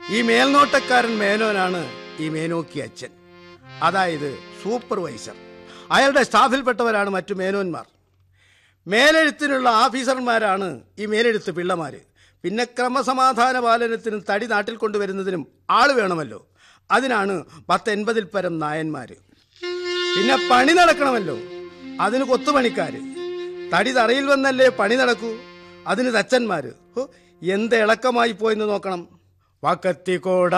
ഈ മേൽനോട്ടക്കാരൻ മേനോനാണ് ഈ മേനോക്കി അച്ഛൻ അതായത് സൂപ്പർവൈസർ അയാളുടെ സ്റ്റാഫിൽപ്പെട്ടവരാണ് മറ്റു മേനോന്മാർ മേലെഴുത്തിനുള്ള ഓഫീസർമാരാണ് ഈ മേലെഴുത്ത് പിള്ളമാര് പിന്നെ ക്രമസമാധാന പാലനത്തിനും തടി നാട്ടിൽ കൊണ്ടുവരുന്നതിനും ആള് വേണമല്ലോ അതിനാണ് പത്തെൺപതിൽ പരം നായന്മാര് പിന്നെ പണി നടക്കണമല്ലോ അതിന് കൊത്തുപണിക്കാര് തടി തറയിൽ വന്നല്ലേ പണി നടക്കൂ അതിന് തച്ചന്മാര് ഹോ, എന്ത് ഇളക്കമായി പോയെന്ന് നോക്കണം വക്കത്തിക്കോട